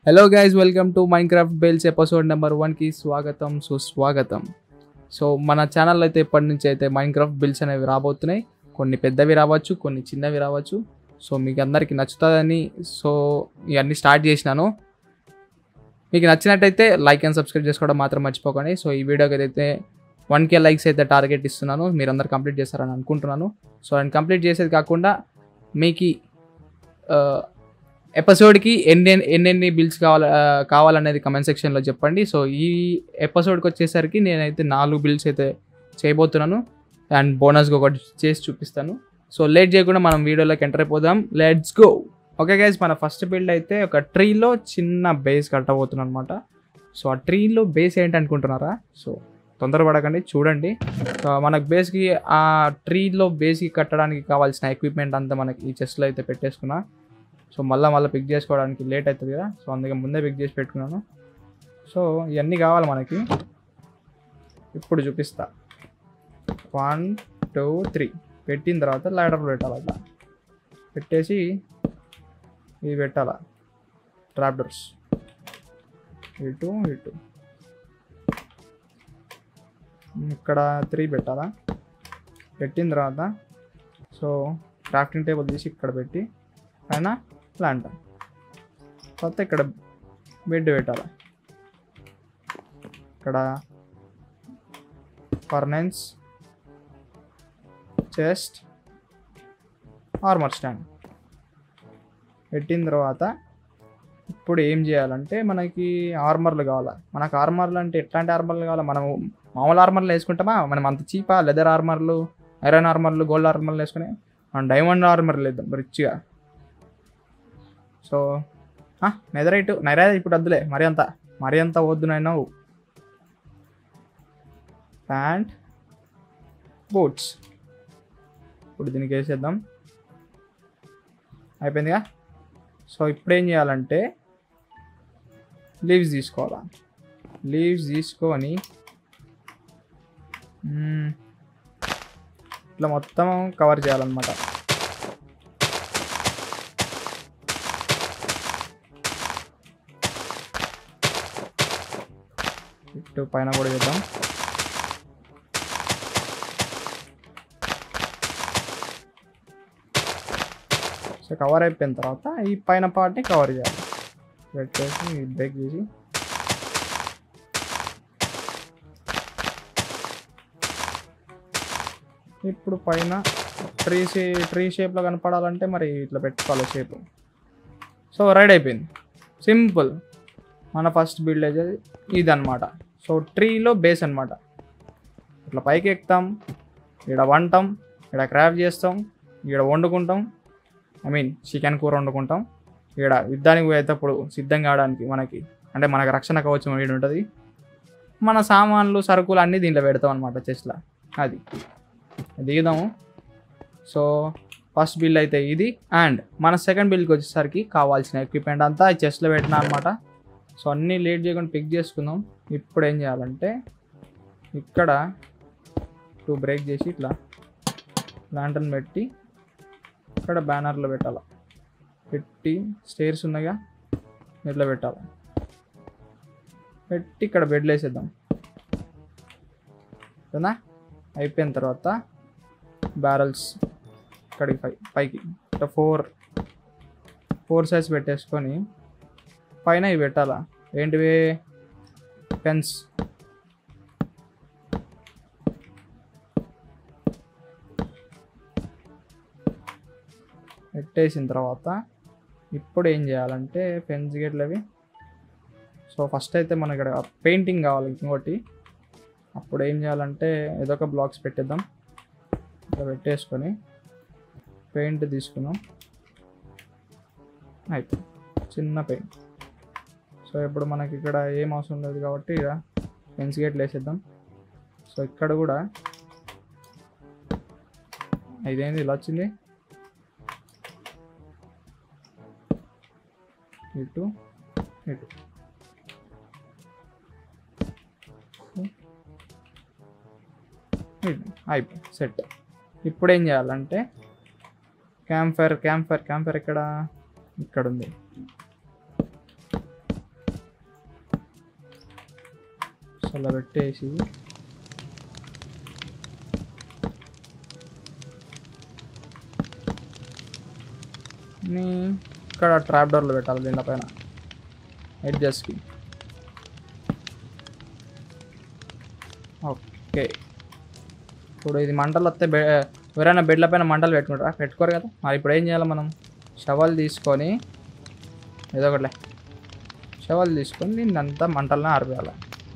Hello guys welcome to Minecraft bells episode number వన్కి స్వాగతం సుస్వాగతం సో మన ఛానల్ అయితే ఇప్పటి నుంచి అయితే మైండ్ క్రాఫ్ట్ బిల్స్ అనేవి రాబోతున్నాయి కొన్ని పెద్దవి రావచ్చు కొన్ని చిన్నవి రావచ్చు సో మీకు అందరికీ నచ్చుతుందని సో ఇవన్నీ స్టార్ట్ చేసినాను మీకు నచ్చినట్టయితే లైక్ అండ్ సబ్స్క్రైబ్ చేసుకోవడం మాత్రం మర్చిపోకండి సో ఈ వీడియోకి అయితే వన్ కే లైక్స్ అయితే టార్గెట్ ఇస్తున్నాను మీరు అందరు కంప్లీట్ చేస్తారని అనుకుంటున్నాను సో అండ్ కంప్లీట్ చేసేది కాకుండా మీకు ఎపిసోడ్కి ఎన్ని ఎన్నెన్ని బిల్స్ కావాల ఆ, కావాలనేది కమెంట్ సెక్షన్లో చెప్పండి సో ఈ ఎపిసోడ్కి వచ్చేసరికి నేనైతే నాలుగు బిల్స్ అయితే చేయబోతున్నాను అండ్ బోనస్గా ఒకటి చేసి చూపిస్తాను సో లేట్ చేయకుండా మనం వీడియోలోకి ఎంటర్ అయిపోదాం లెట్స్ గో ఓకే గైజ్ మన ఫస్ట్ బిల్డ్ అయితే ఒక ట్రీలో చిన్న బేస్ కట్టబోతున్నాను అనమాట సో ఆ ట్రీలో బేస్ ఏంటి అనుకుంటున్నారా సో తొందరపడకండి చూడండి సో మనకు బేస్కి ఆ ట్రీలో బేస్కి కట్టడానికి కావాల్సిన ఎక్విప్మెంట్ అంతా మనకి ఈ చెస్ట్లో అయితే పెట్టేసుకున్నా సో మళ్ళీ మళ్ళీ పిక్ చేసుకోవడానికి లేట్ అవుతుంది కదా సో అందుకే ముందే పిక్ చేసి పెట్టుకున్నాను సో ఇవన్నీ కావాలి మనకి ఇప్పుడు చూపిస్తా వన్ టూ త్రీ పెట్టిన తర్వాత లైడర్ పెట్టాలి అట్లా పెట్టేసి ఇవి పెట్టాలా ట్రాప్డర్స్ ఇటు ఇటు ఇక్కడ త్రీ పెట్టాలా పెట్టిన తర్వాత సో క్రాఫ్టింగ్ టేబుల్ తీసి ఇక్కడ పెట్టి పైన ప్లాంట్ తర్వాత ఇక్కడ బెడ్ పెట్టాలి ఇక్కడ ఫర్నెన్స్ చెస్ట్ ఆర్మర్ స్టాండ్ పెట్టిన తర్వాత ఇప్పుడు ఏం చేయాలంటే మనకి ఆర్మర్లు కావాలి మనకు ఆర్మర్లు అంటే ఎట్లాంటి ఆర్మర్లు కావాలి మనం మామూలు ఆర్మర్లు వేసుకుంటామా మనం అంత చీపా లెదర్ ఆర్మర్లు ఐరన్ ఆర్మర్లు గోల్డ్ ఆర్మర్లు వేసుకుని మనం డైమండ్ ఆర్మర్లు వేద్దాం రిచ్గా సో నెదరైట్ నైరైట్ ఇప్పుడు వద్దులే మరి అంత మరి అంత వద్దు నైనా ప్యాంట్ బూట్స్ ఇప్పుడు దీనికి వేసేద్దాం అయిపోయిందిగా సో ఇప్పుడు ఏం చేయాలంటే లీవ్స్ తీసుకోవాలా లీవ్స్ తీసుకొని మ్మ్, ఇట్లా మొత్తం కవర్ చేయాలన్నమాట ఇటు పైన కూడా చేద్దాం సో కవర్ అయిపోయిన తర్వాత ఈ పైన పార్ట్ని కవర్ చేయాలి పెట్టేసి బ్రేక్ చేసి ఇప్పుడు పైన ట్రీ షే ట్రీ షేప్లో కనపడాలంటే మరి ఇట్లా పెట్టుకోవాలి షేప్ సో రెడీ అయిపోయింది సింపుల్ మన ఫస్ట్ బిల్డ్ అయితే ఇది అనమాట సో ట్రీలో బేస్ అనమాట ఇట్లా పైకి ఎక్కుతాం ఇక్కడ వంటాం ఇక్కడ క్రాఫ్ట్ చేస్తాం ఇక్కడ వండుకుంటాం ఐ మీన్ చికెన్ కూర వండుకుంటాం ఇక్కడ యుద్ధానికి పోయేటప్పుడు సిద్ధం కావడానికి మనకి అంటే మనకు రక్షణ కవచం వీడు ఉంటుంది మన సామాన్లు సరుకులు అన్నీ దీంట్లో పెడతాం అనమాట చెస్ట్లో అది దిగుదాము సో ఫస్ట్ బిల్ అయితే ఇది అండ్ మన సెకండ్ బిల్కి వచ్చేసరికి కావాల్సిన ఎక్విప్మెంట్ అంతా చెస్ట్లో పెట్టినా అనమాట సో అన్నీ లేట్ చేయకుండా పిక్ చేసుకుందాం ఇప్పుడు ఏం చేయాలంటే ఇక్కడ టూ బ్రేక్ చేసి ఇట్లా లాంటర్న్ పెట్టి ఇక్కడ బ్యానర్లో పెట్టాలి పెట్టి స్టేర్స్ ఉన్నాయిగా ఇట్లా పెట్టాలి పెట్టి ఇక్కడ బెడ్లు వేసేద్దాం ఓకేనా అయిపోయిన తర్వాత బ్యారల్స్ ఇక్కడికి పై పైకి ఇట్లా ఫోర్ ఫోర్ సైజ్ పెట్టేసుకొని పైన ఇవి పెట్టాలా ఏంటివి పెన్స్ పెట్టేసిన తర్వాత ఇప్పుడు ఏం చేయాలంటే పెన్స్ గేట్లు అవి సో ఫస్ట్ అయితే మనకి ఇక్కడ పెయింటింగ్ కావాలి ఇంకోటి అప్పుడు ఏం చేయాలంటే ఏదో ఒక బ్లాక్స్ పెట్టేద్దాం ఇట్లా పెట్టేసుకొని పెయింట్ తీసుకుందాం అయిపోయింది చిన్న పెయింట్ సో ఇప్పుడు మనకి ఇక్కడ ఏం అవసరం లేదు కాబట్టి ఇక పెన్స్ గేట్లు వేసేద్దాం సో ఇక్కడ కూడా ఇదేంది ఇలా వచ్చింది ఇటు ఇటు ఇటు అయిపోయి సెట్ ఇప్పుడు ఏం చేయాలంటే campfire campfire campfire ఎక్కడ ఇక్కడ ఉంది అలా పెట్టేసి ని ఇక్కడ ట్రాప్ డోర్లు పెట్టాలి దీనిపైన ఎడ్జస్ట్కి ఓకే ఇప్పుడు ఇది మంటలు వస్తే బె ఎవరైనా బెడ్ల పైన మంటలు పెట్టుకుంటారా పెట్టుకోరు కదా మరి ఇప్పుడు ఏం చేయాలి మనం షవల్ తీసుకొని ఏదో ఒకటిలే షవల్ తీసుకొని దీన్ని అంతా మంటలను ఆరిపేయాలి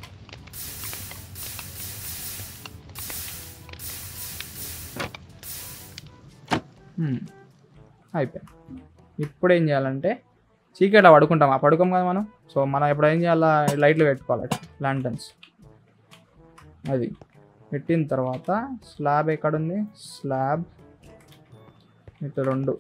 హ్మ్. అయిపోయింది ఇప్పుడు ఏం చేయాలంటే చీకట్లో పడుకుంటాం ఆ పడుకోం కదా మనం సో మనం ఇప్పుడు ఏం చేయాలా లైట్లు పెట్టుకోవాలి ల్యాంటన్స్ అది పెట్టిన తర్వాత స్లాబ్ ఎక్కడుంది స్లాబ్ ఇటు రెండు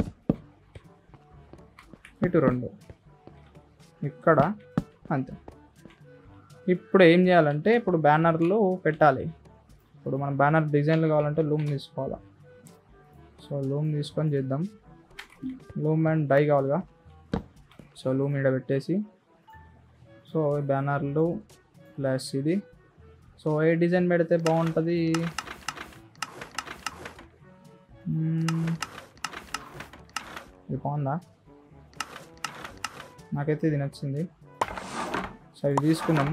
ఇటు రెండు ఇక్కడ అంతే ఇప్పుడు ఏం చేయాలంటే ఇప్పుడు బ్యానర్లు పెట్టాలి ఇప్పుడు మనం బ్యానర్ డిజైన్లు కావాలంటే లూమ్ తీసుకోవాలి సో లూమ్ తీసుకొని చేద్దాం లూమ్ అండ్ డై కావాలిగా సో లూమ్ ఇక్కడ పెట్టేసి సో ఈ బ్యానర్లు ప్లస్ ఇది సో ఏ డిజైన్ పెడితే బాగుంటుంది మ్మ్. ఇది బాగుందా నాకైతే ఇది నచ్చింది సో ఇవి తీసుకున్నాం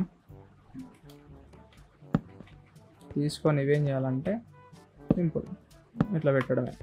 తీసుకొని ఇవేం చేయాలంటే సింపుల్ ఇట్లా పెట్టడమే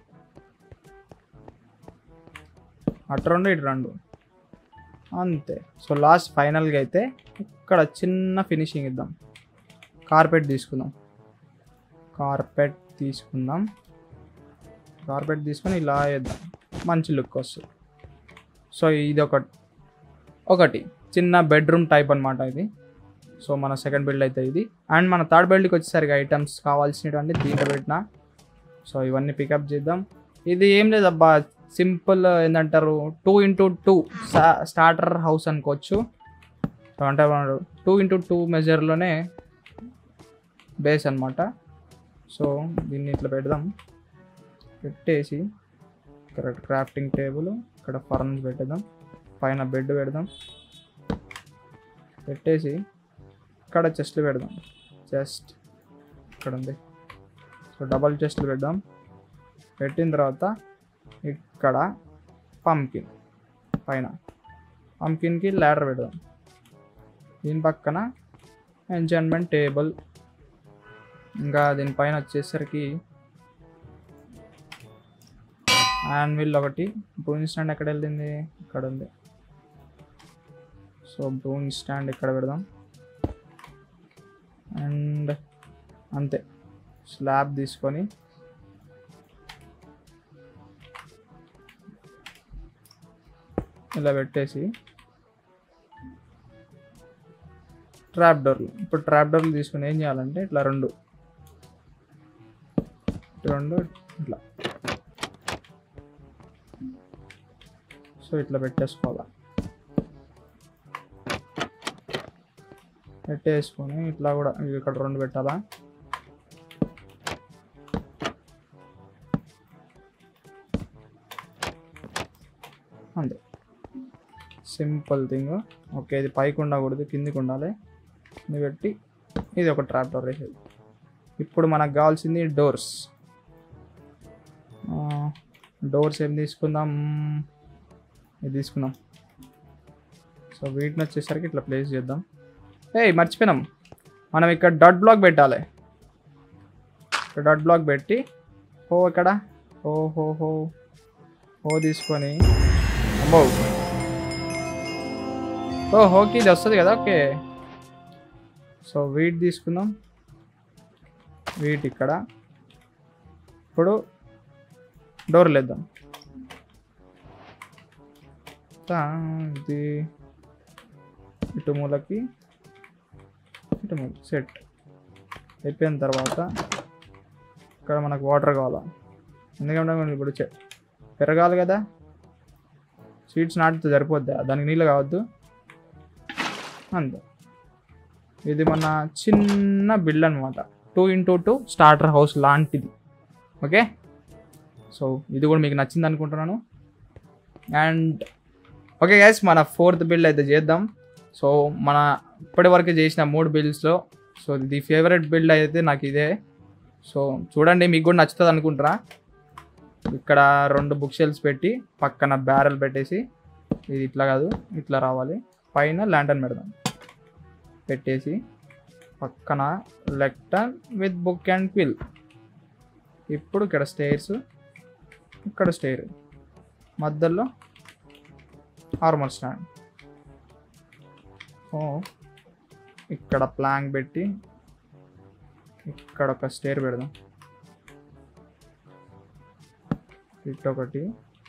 అటు రెండు ఇటు రెండు అంతే సో లాస్ట్ ఫైనల్గా అయితే ఇక్కడ చిన్న ఫినిషింగ్ ఇద్దాం కార్పెట్ తీసుకుందాం కార్పెట్ తీసుకుందాం కార్పెట్ తీసుకొని ఇలా వేద్దాం మంచి లుక్ వస్తుంది సో ఇది ఒక ఒకటి చిన్న బెడ్రూమ్ టైప్ అనమాట ఇది సో మన సెకండ్ బిల్డ్ అయితే ఇది అండ్ మన థర్డ్ బిల్డ్కి వచ్చేసరికి ఐటమ్స్ కావాల్సినటువంటి దీంట్లో పెట్టిన సో ఇవన్నీ పికప్ చేద్దాం ఇది ఏం లేదబ్బా సింపుల్ ఏంటంటారు two into two starter house అనుకోవచ్చు సో అంటే టూ ఇంటూ టూ మెజర్లోనే బేస్ అనమాట సో దీన్ని ఇట్లా పెడదాం పెట్టేసి ఇక్కడ క్రాఫ్టింగ్ టేబుల్ ఇక్కడ ఫర్న్స్ పెట్టేద్దాం పైన బెడ్ పెడదాం పెట్టేసి ఇక్కడ చెస్ట్లు పెడదాం చెస్ట్ ఇక్కడ ఉంది సో డబల్ చెస్ట్లు పెడదాం పెట్టిన తర్వాత ఇక్కడ పంకిన్ పైన పంకిన్కి ల్యాడర్ పెడదాం దీని పక్కన ఎంజాయ్మెంట్ టేబుల్ ఇంకా దీనిపైన వచ్చేసరికి వీల్ ఒకటి బ్రూన్ స్టాండ్ ఎక్కడ వెళ్ళింది ఇక్కడ ఉంది సో బ్రూన్ స్టాండ్ ఇక్కడ పెడదాం అండ్ అంతే స్లాబ్ తీసుకొని ఇలా పెట్టేసి ట్రాప్ డోర్లు ఇప్పుడు ట్రాప్ డోర్లు తీసుకొని ఏం చేయాలంటే ఇట్లా రెండు ఇటు రెండు ఇట్లా సో ఇట్లా పెట్టేసుకోవాలా పెట్టేసుకొని ఇట్లా కూడా ఇక్కడ రెండు పెట్టాలా అంతే సింపుల్ థింగ్ ఓకే ఇది పైకి ఉండకూడదు కిందికి ఉండాలి ఇది పెట్టి ఇది ఒక ట్రాప్ డోర్ వేసేది ఇప్పుడు మనకు కావాల్సింది డోర్స్ డోర్స్ ఏం తీసుకుందాం ఇది తీసుకుందాం సో వీటిని వచ్చేసరికి ఇట్లా ప్లేస్ చేద్దాం ఏయ్ మర్చిపోయినాం మనం ఇక్కడ డాట్ బ్లాక్ పెట్టాలి ఇక్కడ డాట్ బ్లాక్ పెట్టి హో ఇక్కడ హో హో హో హో తీసుకొని అమ్మో ఓ హోకి ఇది వస్తుంది కదా ఓకే సో వీట్ తీసుకుందాం వీట్ ఇక్కడ ఇప్పుడు డోర్లు వేద్దాం తా, ఇది ఇటు మూలకి ఇటు మూల సెట్ అయిపోయిన తర్వాత ఇక్కడ మనకు వాటర్ కావాలా ఎందుకంటే మనం ఇప్పుడు చె- పెరగాలి కదా సీడ్స్ నాటితే సరిపోద్దా దానికి నీళ్ళు కావద్దు అంతే ఇది మన చిన్న బిల్డ్ అనమాట two into two starter house లాంటిది ఓకే సో ఇది కూడా మీకు నచ్చింది అనుకుంటున్నాను అండ్ ఓకే గైస్ మన ఫోర్త్ బిల్డ్ అయితే చేద్దాం సో మన ఇప్పటి వరకు చేసిన మూడు బిల్డ్స్లో సో ఇది ఫేవరెట్ బిల్డ్ అయితే నాకు ఇదే సో చూడండి మీకు కూడా నచ్చుతుంది అనుకుంటారా ఇక్కడ రెండు బుక్ షెల్స్ పెట్టి పక్కన బ్యారెల్ పెట్టేసి ఇది ఇట్లా కాదు ఇట్లా రావాలి పైన ల్యాంటర్న్ పెడదాం పెట్టేసి పక్కన లెక్టన్ విత్ బుక్ అండ్ పిల్ ఇప్పుడు ఇక్కడ స్టేర్స్ ఇక్కడ స్టేర్ మధ్యలో ఆర్మర్ స్టాండ్ ఓ ఇక్కడ ప్లాంక్ పెట్టి ఇక్కడ ఒక స్టేర్ పెడదాం ఇటు ఒకటి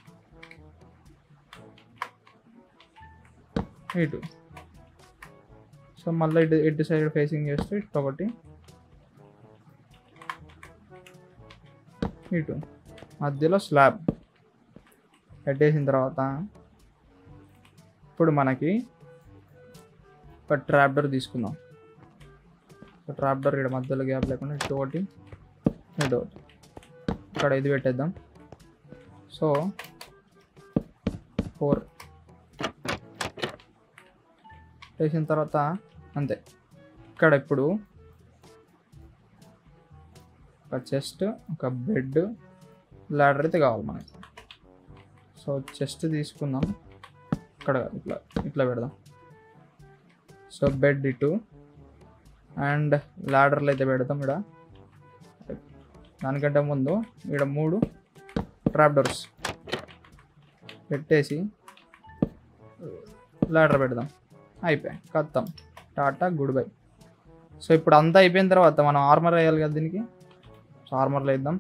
ఇటు సో మళ్ళీ ఇటు ఇటు సైడ్ ఫేసింగ్ చేస్తే ఇటు ఒకటి ఇటు మధ్యలో స్లాబ్ పెట్టేసిన తర్వాత ఇప్పుడు మనకి ఒక ట్రాప్డర్ తీసుకుందాం ఒక ట్రాప్డర్ ఇక్కడ మధ్యలో గ్యాప్ లేకుండా ఇటు ఒకటి ఇటు ఒకటి ఇక్కడ ఇది పెట్టేద్దాం సో ఫోర్ వేసిన తర్వాత అంతే ఇక్కడ ఇప్పుడు ఒక చెస్ట్ ఒక బెడ్ ల్యాడర్ అయితే కావాలి మనకి సో చెస్ట్ తీసుకుందాం ఇక్కడ కాదు, ఇట్లా ఇట్లా పెడదాం సో బెడ్ ఇటు అండ్ ల్యాడర్లు అయితే పెడతాం ఇక్కడ దానికంటే ముందు ఇక్కడ మూడు ట్రాప్ డోర్స్ పెట్టేసి ల్యాడర్ పెడదాం అయిపోయాయి కత్తాం టాటా గుడ్ బై సో ఇప్పుడు అంతా అయిపోయిన తర్వాత మనం ఆర్మర్ వేయాలి కదా దీనికి సో ఆర్మర్లో వేద్దాం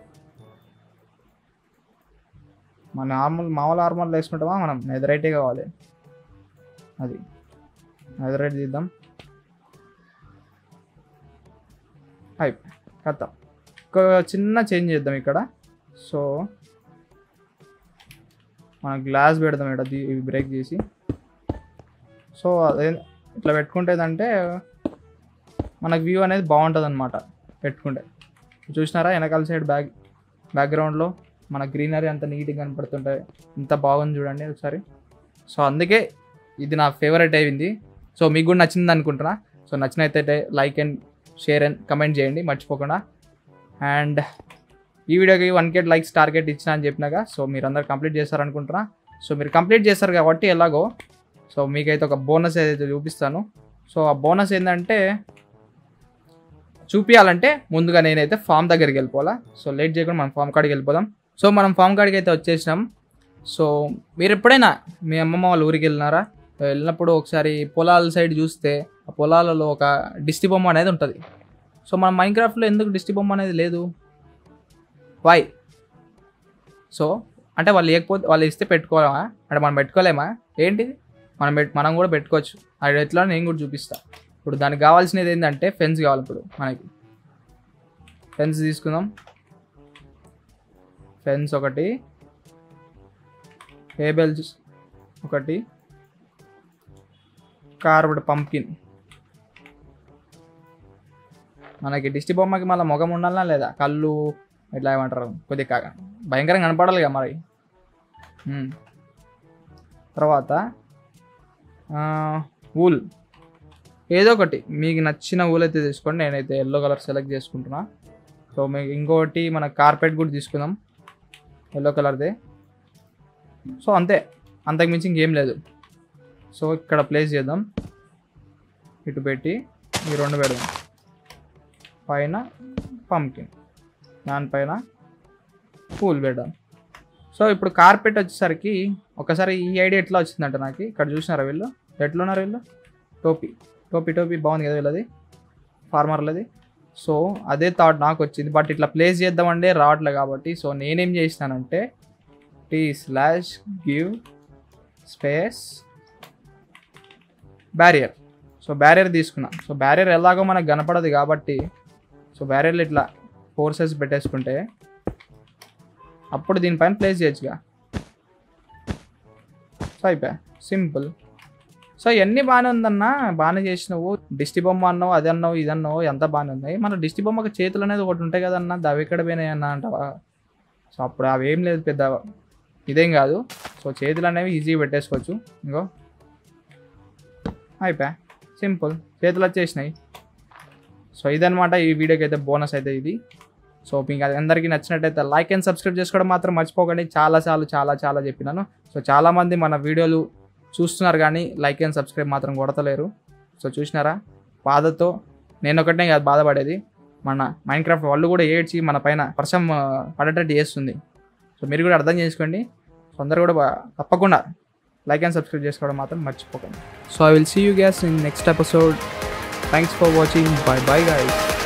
మన నార్మల్ మామూలు ఆర్మర్లో వేసుకుంటామా మనం నెదరైటే కావాలి అది నెదరైట్ తీద్దాం అయిపోయి కత్తాం ఒక చిన్న చేంజ్ చేద్దాం ఇక్కడ సో మనం గ్లాస్ పెడదాం ఇక్కడ దీ- ఇవి బ్రేక్ చేసి సో అదే ఇట్లా పెట్టుకుంటే ఏంటంటే మనకు వ్యూ అనేది బాగుంటుంది అనమాట పెట్టుకుంటే చూసినారా వెనకాల సైడ్ బ్యాక్ బ్యాక్గ్రౌండ్లో మన గ్రీనరీ అంత నీట్గా కనపడుతుంటాయి ఎంత బాగుంది చూడండి ఒకసారి సో అందుకే ఇది నా ఫేవరెట్ అయింది సో మీకు కూడా నచ్చింది అనుకుంటున్నా సో నచ్చినైతే like and share and comment చేయండి మర్చిపోకుండా అండ్ ఈ వీడియోకి వన్ కే లైక్స్ టార్గెట్ ఇచ్చిన అని చెప్పినాక సో మీరు అందరు కంప్లీట్ చేస్తారనుకుంటున్నా సో మీరు కంప్లీట్ చేస్తారు కాబట్టి ఎలాగో సో మీకైతే ఒక బోనస్ ఏదైతే చూపిస్తాను సో ఆ బోనస్ ఏంటంటే చూపించాలంటే ముందుగా నేనైతే ఫామ్ దగ్గరికి వెళ్ళిపోవాలా సో లేట్ చేయకుండా మనం ఫామ్ కాడికి వెళ్ళిపోదాం సో మనం ఫామ్ కాడికి అయితే వచ్చేసినాం సో మీరు ఎప్పుడైనా మీ అమ్మమ్మ వాళ్ళ ఊరికి వెళ్ళినారా వెళ్ళినప్పుడు ఒకసారి పొలాల సైడ్ చూస్తే ఆ పొలాలలో ఒక డిస్టి బొమ్మ అనేది ఉంటుంది సో మన మైన్క్రాఫ్ట్లో ఎందుకు డిస్టి బొమ్మ అనేది లేదు వై సో అంటే వాళ్ళు లేకపోతే వాళ్ళు ఇస్తే పెట్టుకోవాలా అంటే మనం పెట్టుకోలేమా ఏంటిది మనం పెట్ మనం కూడా పెట్టుకోవచ్చు అది ఎట్లా నేను కూడా చూపిస్తా ఇప్పుడు దానికి కావాల్సినది ఏంటంటే ఫెన్స్ కావాలి ఇప్పుడు మనకి ఫెన్స్ తీసుకుందాం ఫెన్స్ ఒకటి హేబెల్స్ ఒకటి కార్బడ్ పంకిన్ మనకి దిష్టి బొమ్మకి మళ్ళీ ముఖం ఉండాలా లేదా కళ్ళు ఇట్లా ఏమంటారు కొద్దిగా కాగా భయంకరంగా కనపడాలి కదా మరి ఉమ్. తర్వాత ఊల్ ఏదో ఒకటి మీకు నచ్చిన ఊల్ అయితే తీసుకోండి నేనైతే ఎల్లో కలర్ సెలెక్ట్ చేసుకుంటున్నా సో మీకు ఇంకోటి మన కార్పెట్ కూడా తీసుకుందాం ఎల్లో కలర్దే సో అంతే అంతకు మించి ఇంకేం లేదు సో ఇక్కడ ప్లేస్ చేద్దాం ఇటు పెట్టి ఈ రెండు పెడదాం పైన పంకిన్ దానిపైన పూల్ పెడదాం సో ఇప్పుడు కార్పెట్ వచ్చేసరికి ఒకసారి ఈ ఐడియా ఎట్లా వచ్చిందంట నాకు ఇక్కడ చూసినారా వీళ్ళు ఎట్లా ఉన్నారు వీళ్ళు టోపీ టోపీ టోపీ బాగుంది కదా వీళ్ళది ఫార్మర్లది సో అదే థాట్ నాకు వచ్చింది బట్ ఇట్లా ప్లేస్ చేద్దామంటే రావట్లే కాబట్టి సో నేనేం చేసినానంటే T slash give space barrier so barrier తీసుకున్నా సో బ్యారియర్ ఎలాగో మనకు కనపడదు కాబట్టి సో బ్యారియర్లు ఇట్లా ఫోర్సెస్ పెట్టేసుకుంటే అప్పుడు దీనిపైన ప్లేస్ చేయొచ్చుగా సో అయిపోయా సింపుల్ సో ఇవన్నీ బాగానే ఉందన్నా బాగానే చేసినావు దిష్టి బొమ్మ అన్నావు అది అన్నావు ఇది అన్నావు ఎంత బాగానే ఉన్నాయి మన దిష్టి బొమ్మకి చేతులు అనేది ఒకటి ఉంటాయి కదన్నా అవి ఎక్కడ పోయినాయి అన్న అంటావా సో అప్పుడు అవి ఏం లేదు పెద్ద ఇదేం కాదు సో చేతులు అనేవి ఈజీగా పెట్టేసుకోవచ్చు ఇంకో అయిపోయా సింపుల్ చేతులు వచ్చేసినాయి సో ఇదనమాట ఈ వీడియోకి అయితే బోనస్ అయితే ఇది సో మీకు అది అందరికీ నచ్చినట్టయితే లైక్ అండ్ సబ్స్క్రైబ్ చేసుకోవడం మాత్రం మర్చిపోకండి చాలా చాలా చాలా చాలా చెప్పినాను సో చాలామంది మన వీడియోలు చూస్తున్నారు కానీ లైక్ అండ్ సబ్స్క్రైబ్ మాత్రం కొడతలేరు సో చూసినారా బాధతో నేను ఒకటే కాదు బాధపడేది మన మైండ్ క్రాఫ్ట్ వాళ్ళు కూడా ఏడ్చి మన పైన వర్షం ఆ, పడేటట్టు చేస్తుంది సో మీరు కూడా అర్థం చేసుకోండి సో అందరు కూడా బా- తప్పకుండా లైక్ అండ్ సబ్స్క్రైబ్ చేసుకోవడం మాత్రం మర్చిపోకండి so I will see you guys in next episode thanks for watching bye bye guys